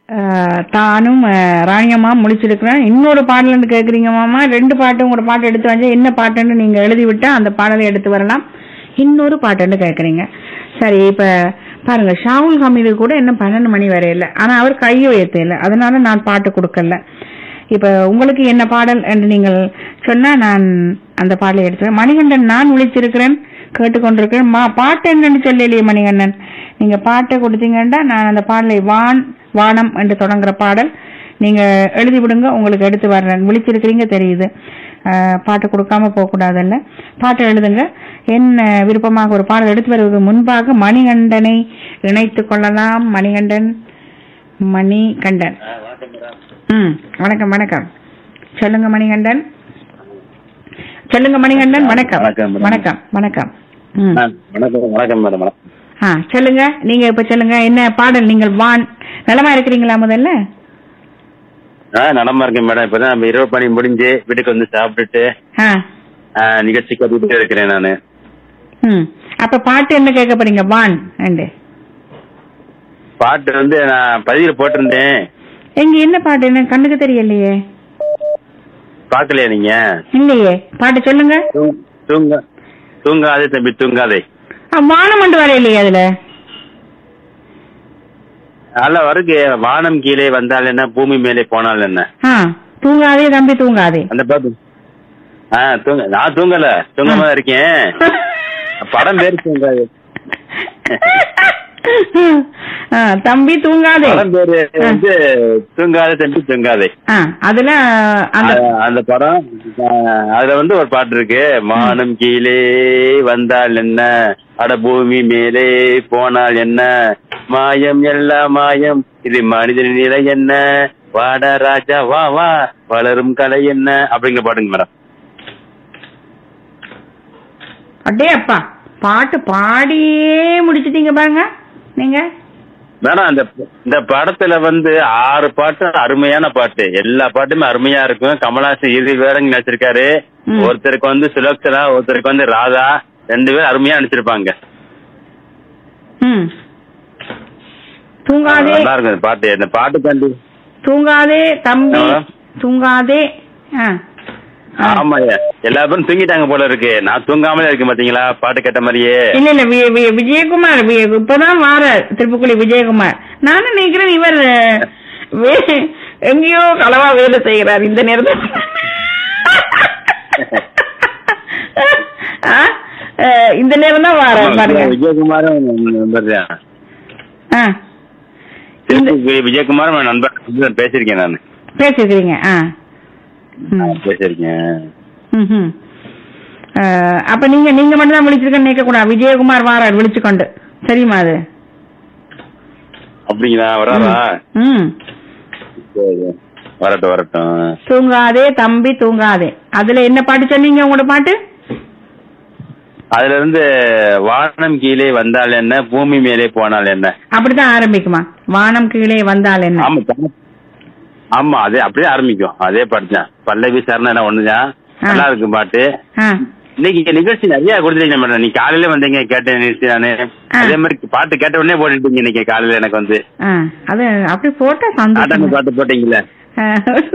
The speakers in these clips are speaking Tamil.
அஹ், தானும் அஹ், ராணியம்மா முடிச்சிருக்கிறேன் இன்னொரு பாடல்னு கேக்குறீங்க மாமா ரெண்டு பாட்டு உங்களோட பாட்டு எடுத்து வந்தா என்ன பாட்டுன்னு நீங்க எழுதி விட்டா அந்த பாடலை எடுத்து வரலாம் இன்னொரு பாட்டுன்னு கேக்குறீங்க சரி இப்ப பாருங்க ஷாவுல் ஹமீது கூட இன்னும் பன்னெண்டு மணி வரை இல்லை ஆனா அவர் கையை உயர்த்த இல்ல நான் பாட்டு கொடுக்கல இப்ப உங்களுக்கு என்ன பாடல் என்று நீங்கள் சொன்னா நான் அந்த பாடலை எடுத்துக்கிறேன் மணிகண்டன் நான் விழிச்சிருக்கிறேன் கேட்டுக்கொண்டிருக்கிறேன் மா பாட்டு என்னன்னு சொல்லலையே மணிகண்டன் நீங்க பாட்டை கொடுத்தீங்கன்னா நான் அந்த பாடலை வான் வானம் என்று தொடங்குற பாடல் நீங்க எழுதி விடுங்க உங்களுக்கு எடுத்து வர்றேன் விழிச்சிருக்கிறீங்க தெரியுது அஹ், பாட்டு கொடுக்காம போக கூடாதுல்ல பாட்டை எழுதுங்க என்ன விருப்பமாக ஒரு பாடல் எடுத்து வருவதற்கு முன்பாக மணிகண்டனை இணைத்துக் கொள்ளலாம் மணிகண்டன் மணிகண்டன் ம் வணக்கம் வணக்கம் சொல்லுங்க மணிகண்டன் சொல்லுங்க மணிகண்டன் வணக்கம் வணக்கம், மேடம். வணக்கம் வணக்கம் ம் ஆ, வணக்கம் வணக்கம் மேடம் வணக்கம். ஆ சொல்லுங்க நீங்க இப்ப சொல்லுங்க என்ன பாடல் நீங்கள் வான் நலமா இருக்கிறீங்களா முதல்ல ஆ நலமா இருக்கேன் மேடம் இப்பதான் நம்ம இரவு பணி முடிஞ்சு வீட்டுக்கு வந்து சாப்பிட்டுட்டு ஆ ஆ, நிகழ்ச்சி கட்டிட்டு இருக்கிறேன் நானு ம் அப்ப பாட்டு என்ன கேட்க போறீங்க வான் அண்டு பாட்டு வந்து நான் பதிவில் போட்டிருந்தேன் எங்க என்ன பாட்டு என்ன கண்ணுக்கு தெரியலையே பார்க்கலையா நீங்க இல்லையே பாட்டு சொல்லுங்க தூங்- தூங்க தூங்காதே தம்பி தூங்காதே ஆ, வானம் மண்டு வர இல்லையே அதுல அல்ல வருது வானம் கீழே வந்தால் என்ன பூமி மேலே போனால் என்ன ஆ தூங்காதே தம்பி தூங்காதே அந்த பாட்டு ஆ தூங்க நான் தூங்கல தூங்காம தான் இருக்கேன் படம் பேர் தூங்காது ஆ, தம்பி தூங்காதே படம் பேரு வந்து தூங்காதே தம்பி தூங்காதே ஆ அதுல அந்த அ- அந்த படம் அஹ், அதுல வந்து ஒரு பாட்டு இருக்கு மானம் கீழே வந்தால் என்ன அட பூமி மேலே போனால் என்ன மாயம் எல்லாம் மாயம் இது மனிதன் நிலை என்ன வாடா ராஜா வா வா வளரும் கலை என்ன அப்படிங்கிற பாட்டுங்க மேடம் அடே அப்பா பாட்டு பாடியே முடிச்சிட்டீங்க பாருங்க நீங்க மேடம் அந்த இந்த படத்துல வந்து ஆறு பாட்டு அருமையான பாட்டு எல்லா பாட்டுமே அருமையா இருக்கும் கமலாசன் இறுதி வேறங்க நடிச்சிருக்காரு ம். ஒருத்தருக்கு வந்து சுலோக்ஷனா ஒருத்தருக்கு வந்து ராதா ரெண்டு பேரும் அருமையா நடிச்சிருப்பாங்க ம் தூங்காதே நல்லா இருக்கும் இந்த பாட்டு இந்த பாட்டு கண்டு தூங்காதே தம்பி எவ்வளோ? தூங்காதே ஆ ஆ. ஆமாய்யா எல்லா பேரும் தூங்கிட்டாங்க போல இருக்கு நான் தூங்காமலே இருக்கேன் பாத்தீங்களா பாட்டு கேட்ட மாதிரியே இல்ல இல்ல வி- வி- விஜயகுமார் வி- இப்பதான் வார திருப்புக்குழி விஜயகுமார் நானும் நினைக்கிறேன் இவர் வே- எங்கேயோ களவா வேலை செய்கிறார் இந்த நேரத்தில் ஆ? அஹ், இந்த நேரம் தான் வார ஆமா, பாருங்க விஜயகுமாரும் நண்பர் ஆ. இந்த விஜயகுமாரும் என் நண்பர் பேசியிருக்கேன் நான் பேசிருக்கீங்க ஆ ம். பேசியிருக்கேன் ம்ஹும். அஹ், அப்ப நீங்க நீங்க மட்டும் தான் விழிச்சிருக்கேன்னு நினைக்க கூடாது விஜயகுமார் வாரார் விழிச்சுக்கொண்டு தெரியுமா அது அப்படிங்களா வராதா ம் சரி வரட்டும் வரட்டும் தூங்காதே தம்பி தூங்காதே அதுல என்ன பாட்டு சொன்னீங்க உங்களோட பாட்டு அதுல இருந்து வானம் கீழே வந்தால் என்ன பூமி மேலே போனால் என்ன அப்படித்தான் ஆரம்பிக்குமா வானம் கீழே வந்தால் என்ன ஆமா தம்- ஆமா அதே அப்படியே ஆரம்பிக்கும் அதே பாட்டு தான் பல்லவி சரணம் என்ன ஒண்ணுதான் நல்லா இருக்கும் பாட்டு ஆ, இன்னைக்கு இங்க நிகழ்ச்சி நிறைய கொடுத்துருக்கீங்க மேடம் நீ காலையில வந்தீங்க கேட்டேன் நிகழ்ச்சி நானு ஆ. அதே மாதிரி பாட்டு கேட்ட உடனே போட்டுட்டீங்க இன்னைக்கு காலையில எனக்கு வந்து ஆ, அது அப்படி போட்டா ஆட்டான சந்தோஷம் பாட்டு போட்டீங்களே ஆ.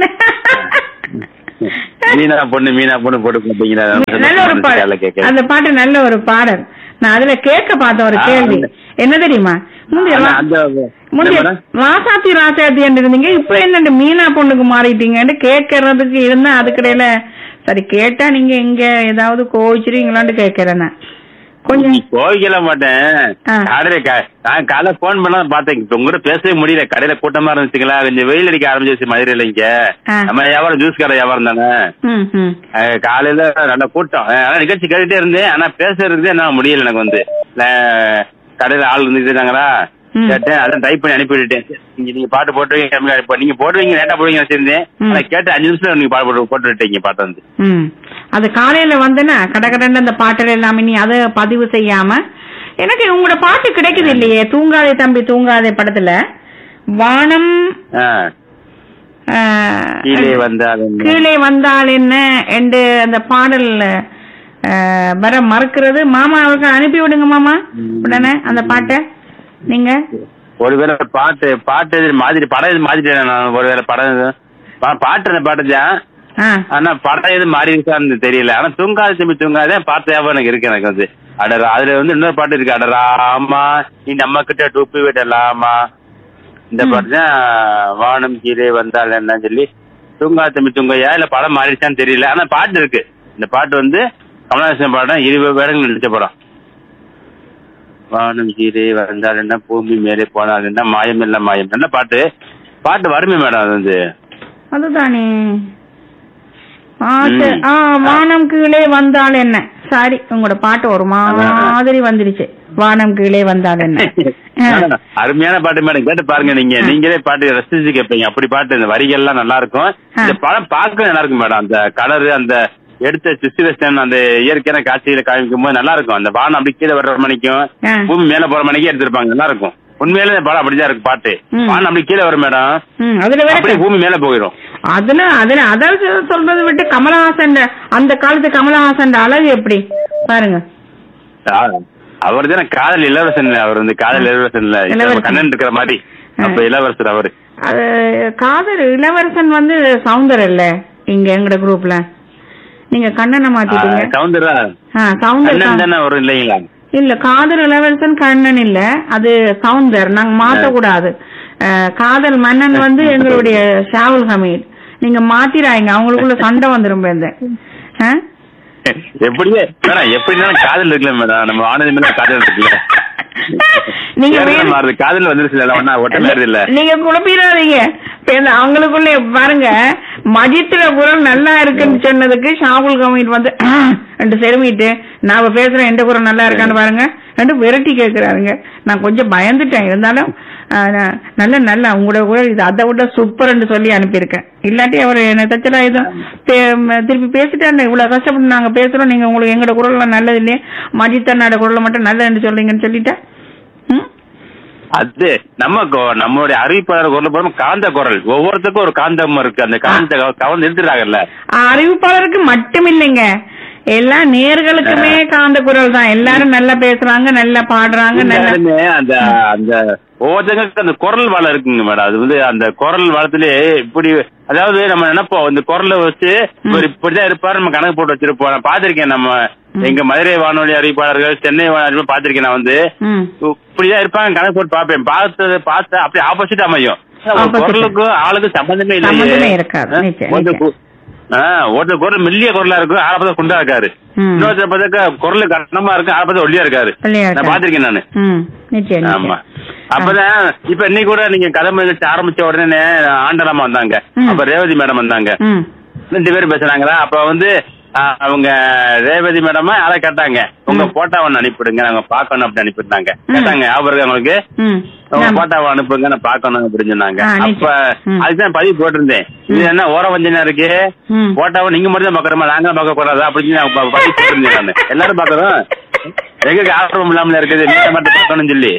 மீனா பொண்ணு மீனா பொண்ணு போட்டு போட்டீங்களா நல்ல ஒரு காலைல பாடல் கேட்க அந்த பாட்டு நல்ல ஒரு பாடல் நான் அதுல கேட்க பார்த்த ஒரு ஆ, கேள்வி அந்த- என்ன தெரியுமா முந்தைய வா- அந்த முந்தைய என்ன மேடம்? ராசாத்தி ராசாத்தி இருந்தீங்க இப்ப என்ன மீனா பொண்ணுக்கு மாறிட்டீங்கன்னு கேட்கறதுக்கு இருந்தா அதுக்கிடையில சரி கேட்டா நீங்க எங்க ஏதாவது கோவிச்சிருவீங்களான்னு கேட்கறேன் நான் கொஞ்சம் நீ கோவிக்கல மாட்டேன் ஆ. கடையில க- நான் காலைல போன் பண்ண பார்த்தேன் இப்ப உங்க கூட பேசவே முடியல கடையில கூட்டமா இருந்துச்சுங்களா கொஞ்சம் வெயில் அடிக்க ஆரம்பிச்சிருச்சு மதுரையில இங்க ஆ. நம்ம வியாபாரம் ஜூஸ் கடை வியாபாரம் தானே ம் ம் அஹ் காலையில நல்ல கூட்டம் அஹ் ஆனா நிகழ்ச்சி கேட்டுட்டே இருந்தேன் ஆனா பேசுறதுக்கு என்ன முடியல எனக்கு வந்து நான் கடையில ஆள் இருந்துட்டு இருந்தாங்களா ம். கேட்டேன் அதான் டைப் பண்ணி அனுப்பி விட்டுட்டேன் நீங்க நீங்க பாட்டு போட்டுருவீங்க கம்மியா இப்ப நீங்க போடுவீங்க லேட்டா போடுவீங்க வச்சிருந்தேன் ம். ஆனா கேட்ட அஞ்சு நிமிஷம் நீங்க பாட்டு போட்டு போட்டு விட்டீங்க பாட்டு வந்து ம் அது காலையில வந்தேன்னா கடகடன்னு அந்த பாட்டுல எல்லாமே நீ அதை பதிவு செய்யாம எனக்கு உங்களோட பாட்டு கிடைக்குது இல்லையே தூங்காதே தம்பி தூங்காதே படத்துல வானம் ஆஹ் ஆ, கீழே வந்தால் என்ன? கீழே வந்தால் என்ன என்று அந்த பாடல் ஆ, வர மறுக்கிறது மாமா அவருக்கு அனுப்பி விடுங்க மாமா உடனே அந்த பாட்டை நீங்க ஒருவேளை பாட்டு பாட்டு இது மாதிரி படம் இது மாத்திட்டேன் நான் ஒருவேளை படம் இது. பா- பாட்டு அந்த பாட்டு தான் ஆ ஆனா படம் எது மாறி இருக்கான்னு தெரியல ஆனா தூங்காது தம்பி தூங்காதே பாட்டு ஞாபகம் எனக்கு இருக்கு எனக்கு வந்து அடரா அதுல வந்து இன்னொரு பாட்டு இருக்கு அடரா ஆமா நீ நம்ம கிட்ட டூப்பி விடலாமா இந்த ம். பாட்டு தான் வானம் கீழே வந்தால் என்ன சொல்லி தூங்கா தம்பி தூங்கையா இல்ல படம் மாறிடுச்சான்னு தெரியல ஆனா பாட்டு இருக்கு இந்த பாட்டு வந்து கமலஹாசன் பாடம் இருபது வேடங்கள் நடிச்ச படம் வானம் கீழே வந்தால் என்ன பூமி மேலே போனால் என்ன மாயம் இல்ல மாயம் என்ன பாட்டு பாட்டு வருமே மேடம் அது வந்து அதுதானே ஆசை ம். ஆ வானம் கீழே வந்தால் என்ன சாரி உங்களோட பாட்டு ஒரு மாதிரி வந்துடுச்சு வானம் கீழே வந்தால் என்ன ஆ. அருமையான பாட்டு மேடம் கேட்டு பாருங்க நீங்க நீங்களே பாட்டு ரசிச்சு கேட்பீங்க அப்படி பாட்டு இந்த வரிகள்லாம் நல்லா இருக்கும் இந்த படம் பார்க்க நல்லா இருக்கும் மேடம் அந்த கலரு அந்த எடுத்த சுச்சுவேஷன் அந்த இயற்கையான காட்சியில காமிக்கும் போது நல்லா இருக்கும் அந்த வானம் அப்படி கீழே வர்ற மணிக்கும் ஆ. பூமி மேல போற மணிக்கு எடுத்திருப்பாங்க நல்லா இருக்கும் உண்மையிலே இந்த படம் அப்படிதான் இருக்கு பாட்டு ம். வானம் அப்படி கீழே வரும் மேடம் ம், அதுல வேற அப்படியே பூமி மேல போயிடும் அதுல அதுல அதாவது சொல்றதை விட்டு கமலஹாசன் அந்த காலத்து கமலஹாசன் அழகு எப்படி பாருங்க அவர் தானே காதல் இளவரசன் இல்ல அவர் வந்து காதல் இளவரசன் இல்ல இப்ப நம்ம இளவரசன். கண்ணன் இருக்கிற மாதிரி அப்ப இளவரசர் அவரு அது காதல் இளவரசன் வந்து சவுந்தர் இல்ல இங்க எங்கட குரூப்ல நீங்க கண்ணனை மாத்திட்டீங்க சவுந்தரா ஆ, சவுந்தர் கண்ணன் கா- தானே வரும் இல்லைங்களா இல்ல காதல் இளவரசன் கண்ணன் இல்ல அது சவுந்தர் நாங்க மாத்த கூடாது அஹ், காதல் மன்னன் வந்து எங்களுடைய ஷாவுல் ஹமீத் நீங்க மாத்திராங்க அவங்களுக்குள்ள சண்டை வந்துரும் இந்த ஆ? எப்படியே மேடம் எப்படினாலும் காதல் இருக்குல்ல மேடம் நம்ம ஆனந்தி மேல காதல் இருக்குல்ல நீங்க ஏன் வேணும்- மாறுது காதல் வந்துருச்சு இல்ல ஒன்னா ஒட்ட மாறுது இல்ல நீங்க குழப்பிடாதீங்க இப்ப இந்த அவங்களுக்குள்ள பாருங்க மஜித்ர குரல் நல்லா இருக்குன்னு சொன்னதுக்கு ஷாகுல் கமீட் வந்து ரெண்டு செருமிட்டு நான் பேசுறேன் எந்த குரல் நல்லா இருக்கான்னு பாருங்க ரெண்டு விரட்டி கேக்குறாருங்க நான் கொஞ்சம் பயந்துட்டேன் இருந்தாலும் ஆ, நான் நல்ல நல்ல உங்களோட குரல் இது அதை விட சூப்பர்னு சொல்லி அனுப்பியிருக்கேன் இல்லாட்டி அவர் என்ன தச்சலா எதுவும் பே- ம- திருப்பி பேசிட்டாங்க இவ்வளவு கஷ்டப்பட்டு நாங்க பேசுறோம் நீங்க உங்களுக்கு எங்களோட குரல்லாம் நல்லது இல்லையே மஜித் அண்ணாட குரல் மட்டும் நல்லதுன்னு சொல்றீங்கன்னு சொல்லிட்டா ம் அது நம்ம கொ- நம்மளுடைய அறிவிப்பாளர் குரல் போறோம் காந்த குரல் ஒவ்வொருத்தருக்கும் ஒரு காந்தம் இருக்கு அந்த காந்த கவர்ந்து எடுத்துட்டாங்கல்ல அறிவிப்பாளருக்கு மட்டும் இல்லைங்க எல்லா நேர்களுக்குமே காந்த குரல் தான் எல்லாரும் நல்லா பேசுறாங்க நல்லா பாடுறாங்க நல்லா எல்லாருமே அந்த அந்த ஒவ்வொருத்தங்களுக்கு அந்த குரல் வளம் இருக்குங்க மேடம் அது வந்து அந்த குரல் வளத்திலே இப்படி அதாவது நம்ம நினைப்போம் இந்த குரலை வச்சு இவர் இப்படிதான் இருப்பாரு நம்ம கணக்கு போட்டு வச்சிருப்போம் நான் பாத்திருக்கேன் நம்ம எங்க மதுரை வானொலி அறிவிப்பாளர்கள் சென்னை வானொலி பாத்திருக்கேன் நான் வந்து ம் இப்படிதான் இருப்பாங்க கணக்கு போட்டு பாப்பேன் பார்த்தது பார்த்து அப்படியே ஆப்போசிட் அமையும் ஒரு Opposite. குரலுக்கும் ஆளுக்கும் சம்பந்தமே சம்பந்தமே இல்லையே இருக்காது, ஆ? நிச்சயம், ஒருத்தர் கு- ஆ, ஒருத்தர் குரல் மெல்லிய குரலா இருக்கும் ஆளை பார்த்தா குண்டா இருக்காரு ம். இன்னொருத்தர் பார்த்தா குரல் கட்டணமா இருக்கு ஆளை பார்த்தா ஒல்லியா இருக்காரு ஒல்லியா நான் இருக்காரு. பாத்திருக்கேன் நானு ம் நிச்சயம் ஆமா நிச்சயம் அப்பதான் இப்ப இன்னைக்கு கூட நீங்க கதை நிகழ்ச்சி ஆரம்பிச்ச உடனே ஆண்டலாமா வந்தாங்க ம். அப்ப ரேவதி மேடம் வந்தாங்க ம் ரெண்டு பேரும் பேசுறாங்களா அப்ப வந்து ஆ, அவங்க ரேவதி மேடமா அதை கேட்டாங்க உங்க ம். போட்டோ ஒண்ணு அனுப்பிடுங்க நாங்க பாக்கணும் அப்படி அனுப்பிட்டாங்க ம். கேட்டாங்க ஞாபகம் இருக்கா உங்களுக்கு ம் உங்க ஆமா. போட்டோவை அனுப்புங்க நான் பாக்கணும் அப்படின்னு சொன்னாங்க ஆ, அப்ப நிச்சயம். ம். அதுதான் பதிவு போட்டிருந்தேன் இது என்ன ஓர வஞ்சனா இருக்கு ம். போட்டோவை நீங்க மட்டும் தான் பாக்குறோமா நாங்க பார்க்க கூடாது அப்படின்னு நான் ப- பதிவு போட்டிருந்தேன் நானு எல்லாரும் பாக்குறோம் எங்களுக்கு ஆர்வம் இல்லாமல இருக்குது நீங்க மட்டும் பார்க்கணும்னு சொல்லி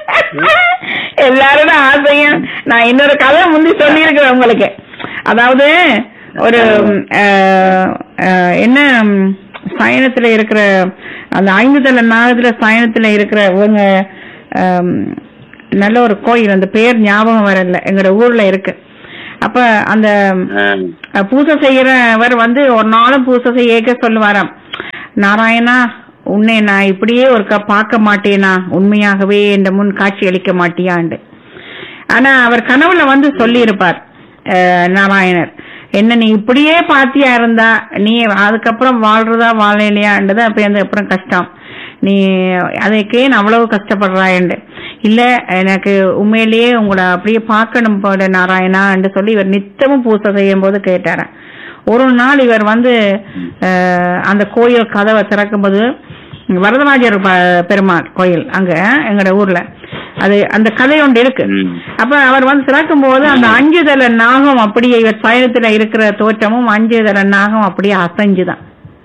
எல்லாரோட ஆசையும் நான் இன்னொரு கதை முந்தி சொல்லியிருக்கிறேன் உங்களுக்கு அதாவது ஒரு அஹ், அஹ், என்ன ம், சயனத்துல இருக்கிற அந்த ஐந்து தல நாகத்துல சயனத்துல இருக்கிற இவங்க அம், நல்ல ஒரு கோயில் அந்த பேர் ஞாபகம் வரல எங்களோட ஊர்ல இருக்கு அப்ப அந்த ஆ. அஹ், பூஜை செய்யறவர் வந்து ஒரு நாளும் பூஜை செய்ய சொல்லுவாராம் நாராயணா உன்னை நான் இப்படியே ஒருக்கா பார்க்க மாட்டேனா உண்மையாகவே இந்த முன் காட்சி அளிக்க மாட்டியாண்டு ஆனா அவர் கனவுல வந்து சொல்லி இருப்பார் நாராயணர் என்ன நீ இப்படியே பாத்தியா இருந்தா நீ அதுக்கப்புறம் வாழ்றதா வாழலையான்றது அப்ப அந்த அப்புறம் கஷ்டம் நீ அதுக்கே நான் அவ்வளவு கஷ்டப்படுறாயண்டு இல்ல எனக்கு உண்மையிலேயே உங்களை அப்படியே பார்க்கணும் போல நாராயணா என்று சொல்லி இவர் நித்தமும் பூசை செய்யும் போது கேட்டாராம் ஒரு நாள் இவர் வந்து அஹ், அந்த கோயில் கதவை திறக்கும்போது வரதராஜர் ப- பெருமாள் கோயில் அங்க எங்கட ஊர்ல அது அந்த கதை ஒன்று இருக்கு ம். அப்ப அவர் வந்து திறக்கும் போது அந்த அஞ்சுதல நாகம் அப்படியே இவர் பயணத்துல இருக்கிற தோற்றமும் அஞ்சுதல நாகம் அப்படியே அசைஞ்சுதான்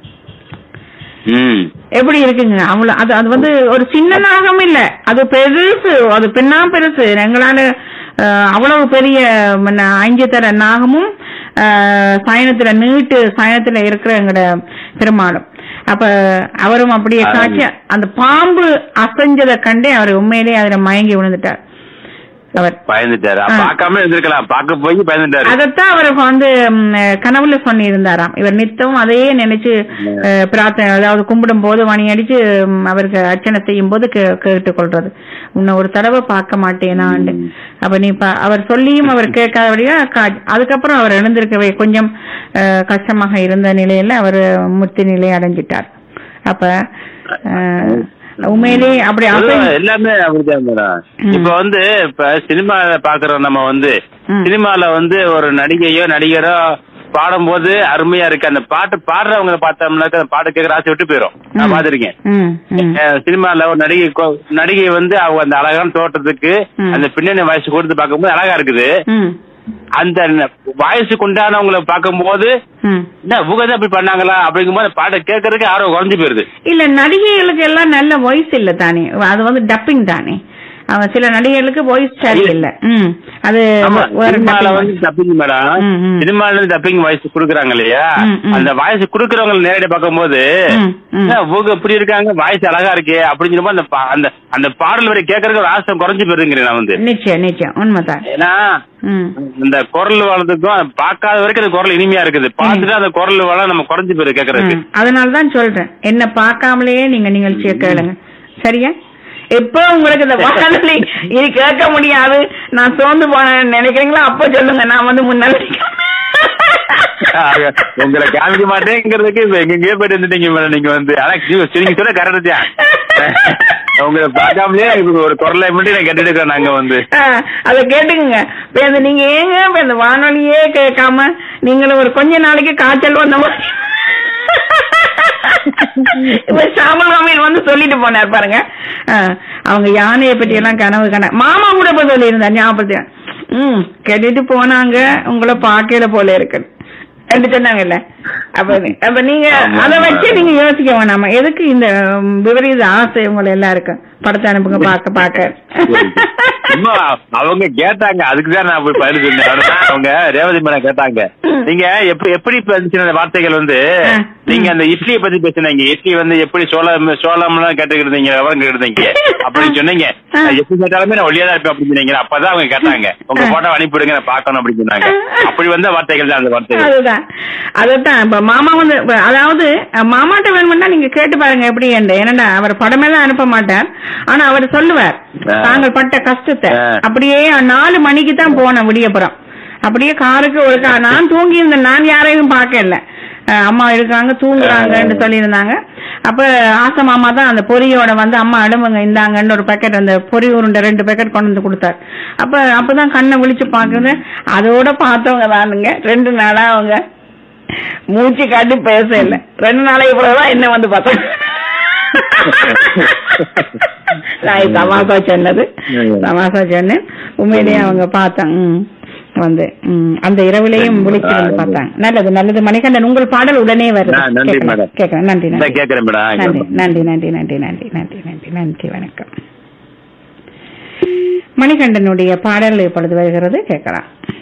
ம் எப்படி இருக்குங்க அவ்வளவு அது அது வந்து ஒரு சின்ன நாகம் இல்ல அது பெருசு அது பின்னா பெருசு எங்களால அஹ், அவ்வளவு பெரிய மன்ன ஐந்து தர நாகமும் அஹ், சயனத்துல நீட்டு சயனத்துல இருக்கிற எங்கட பெருமாளும் அப்ப அவரும் அப்படியே காட்சி அந்த பாம்பு அசைஞ்சதை கண்டே அவர் உண்மையிலேயே அதுல மயங்கி விழுந்துட்டார் அவர் பயந்துட்டாரு ஆ. பார்க்காம இருந்திருக்கலாம் பார்க்க போய் பயந்துட்டாரு அதத்தான் அவர் வந்து ம், கனவுல சொல்லியிருந்தாராம் இவர் நித்தம் அதையே நினைச்சு அஹ், பிரார்த்தனை அதாவது கும்பிடும் போது மணி அடிச்சு ம், அவருக்கு அர்ச்சனை செய்யும் போது கேட்டுக்கொள்றது உன்னை ஒரு தடவை பார்க்க மாட்டேனாண்டு அப்ப நீ பா- அவர் சொல்லியும் அவர் கேட்காதபடியா கா- அதுக்கப்புறம் அவர் எழுந்திருக்கவே கொஞ்சம் அஹ், கஷ்டமாக இருந்த நிலையில அவர் முத்தி நிலை அடைஞ்சிட்டார் அப்ப அஹ், உண்மையிலே அப்படி அப்ப பொதுவா எல்லாமே அப்படிதான் மேடம் ம். இப்ப வந்து இப்ப சினிமால பாக்குறோம் நம்ம வந்து ம். சினிமால வந்து ஒரு நடிகையோ நடிகரோ பாடும்போது அருமையா இருக்கு அந்த பாட்டு பாடுறவங்க பார்த்தோம்னாக்க அந்த பாட்டு கேட்கற ஆசை விட்டு போயிரும் நான் ம். பாத்திருக்கேன் ம், ம். அஹ் சினிமால ஒரு நடிகை கொ- நடிகை வந்து அவங்க அந்த அழகான தோட்டத்துக்கு ம். அந்த பின்னணி வயசு கொடுத்து பார்க்கும்போது அழகா இருக்குது ம், அந்த வயசுக்கு உண்டானவங்களை பார்க்கும்போது ம். என்ன இவங்க தான் இப்படி பண்ணாங்களா அப்படிங்கும்போது அந்த பாட்டை கேட்கறதுக்கு ஆர்வம் குறைஞ்சு போயிருது இல்ல நடிகைகளுக்கு எல்லாம் நல்ல வாய்ஸ் இல்ல தானே அது வந்து டப்பிங் தானே அவன் சில நடிகைகளுக்கு வாய்ஸ் சரி இல்ல ம் அது ஆமா, வேற சினிமால dubbing வந்து voice. டப்பிங் மேடம் ம், ம். சினிமால இருந்து டப்பிங் வாய்ஸ் குடுக்குறாங்க இல்லையா ம், ம். அந்த வாய்ஸ் குடுக்கறவங்க நேரடியா பார்க்கும்போது ம், ம். என்ன, இவங்க இப்படி இருக்காங்க வாய்ஸ் அழகா இருக்கே அப்படின்னு சொல்லும்போது அந்த பா- அந்த அந்த பாடல் வரை கேட்கறதுக்கு ஒரு ஆசை குறைஞ்சு போயிருங்கிறேன் நான் வந்து நிச்சயம் நிச்சயம் உண்மைதான் ஏன்னா ம் இந்த குரல் வளர்றதுக்கும் பார்க்காத வரைக்கும் அந்த குரல் இனிமையா இருக்குது பார்த்துட்டு அந்த குரல் வளம் நம்ம குறைஞ்சு போயிரு கேட்கறதுக்கு ம். அதனாலதான் சொல்றேன் என்ன பார்க்காமலேயே நீங்க நிகழ்ச்சியை கேளுங்க சரியா எப்போ உங்களுக்கு இந்த வானொலி இது கேட்க முடியாது நான் சோர்ந்து போனேன்னு நினைக்கிறீங்களோ அப்ப சொல்லுங்க நான் வந்து முன்னாடி ஆக, உங்களை காமிக்க மாட்டேங்கிறதுக்கு இப்ப எங்கெங்கயோ போயிட்டு இருந்துட்டீங்க மேடம் நீங்க வந்து ஆனா நீங்க நீங்க சொல்ல கரெக்ட் தான் உங்களை பார்க்காமலே இப்ப ஒரு குரலை மட்டும் நான் கேட்டுட்டு இருக்கேன் நாங்க வந்து ஆ, அத கேட்டுக்குங்க இப்ப இந்த நீங்க ஏங்க இப்ப இந்த வானொலியே கேட்காம நீங்களும் ஒரு கொஞ்ச நாளைக்கு காய்ச்சல் வந்த மாதிரி இப்ப ஷாமல் மாமியில் வந்து சொல்லிட்டு போனார் பாருங்க ஆ, அவங்க யானையை பத்தி எல்லாம் கனவு கன மாமா கூட இப்ப சொல்லி இருந்தார் ஞாபகத்தை ம் கேட்டுட்டு போனாங்க உங்களை பாக்கையில போல இருக்கு என்று சொன்னாங்கல்ல அப்ப அப்ப நீங்க ஆமா, அதை ஆமா. வச்சு நீங்க யோசிக்க வேணாமா எதுக்கு இந்த ம், விபரீத ஆசை உங்களை எல்லாருக்கும் படத்தை அனுப்புங்க பார்க்க பார்க்க சும்மா அவங்க கேட்டாங்க அதுக்குதான் நான் போய் பதில் சொன்னேன் ஆனா அவங்க ரேவதி மேடம் கேட்டாங்க நீங்க எப்படி எப்படி பேசுன அந்த வார்த்தைகள் வந்து ஆ. நீங்க அந்த இட்லியை பத்தி பேசுனீங்க இட்லி வந்து எப்படி சோளம் சோளம்லாம் கேட்டுக்கிட்டு விவரம் கேட்டுருந்தீங்க அப்படின்னு சொன்னீங்க ஆ. நான் எப்படி கேட்டாலுமே நான் ஒளியா தான் இருப்பேன் அப்படின்னு சொன்னீங்க அப்பதான் அவங்க கேட்டாங்க உங்க ஆ. போட்டோ அனுப்பிவிடுங்க நான் பார்க்கணும் அப்படின்னு சொன்னாங்க அப்படி வந்த வார்த்தைகள் தான் அந்த வார்த்தைகள் அதுதான் அதுதான் இப்ப மாமா வந்து இப்ப அதாவது அஹ், மாமாட்ட வேணும்னா நீங்க கேட்டு பாருங்க எப்படி என்று ஏன்னா அவர் படமே தான் அனுப்ப மாட்டார் ஆனா அவர் சொல்லுவார் ஆ. தாங்கள் பட்ட கஷ்டத்தை ஆ. அப்படியே நாலு மணிக்கு தான் போனேன் விடியப்புறம் அப்படியே காருக்கு ஒரு கா- நான் தூங்கி இருந்தேன் நான் யாரையும் பார்க்கல அஹ், அம்மா இருக்காங்க தூங்குறாங்கன்னு சொல்லியிருந்தாங்க அப்ப ஆசை மாமா தான் அந்த பொரியோட வந்து அம்மா அழுவுங்க இந்தாங்கன்னு ஒரு பேக்கெட் அந்த பொரி உருண்டை ரெண்டு பேக்கெட் கொண்டு வந்து கொடுத்தார் அப்ப அப்பதான் கண்ணை விழிச்சு பாக்குறது அதோட பார்த்தவங்க தானுங்க ரெண்டு நாளா அவங்க மூச்சு காட்டி பேச இல்ல ரெண்டு நாளைக்கு பிறகுதான் என்ன வந்து பார்த்தேன் நான் தமாசா சொன்னது தமாசா சொன்னேன் உண்மையிலேயே அவங்க பார்த்தாங்க ம். வந்து ம், அந்த இரவிலையும் விழிச்சு வந்து பார்த்தாங்க நல்லது நல்லது மணிகண்டன் உங்கள் பாடல் உடனே வருது ஆ, நன்றி, கேட்கலாம், மேடம். கேட்கலாம் நன்றி இந்த நன்றி கேக்குறேன் மேடம் நன்றி நன்றி நன்றி நன்றி நன்றி நன்றி நன்றி நன்றி வணக்கம் மணிகண்டனுடைய பாடல் இப்பொழுது வருகிறது கேட்கலாம்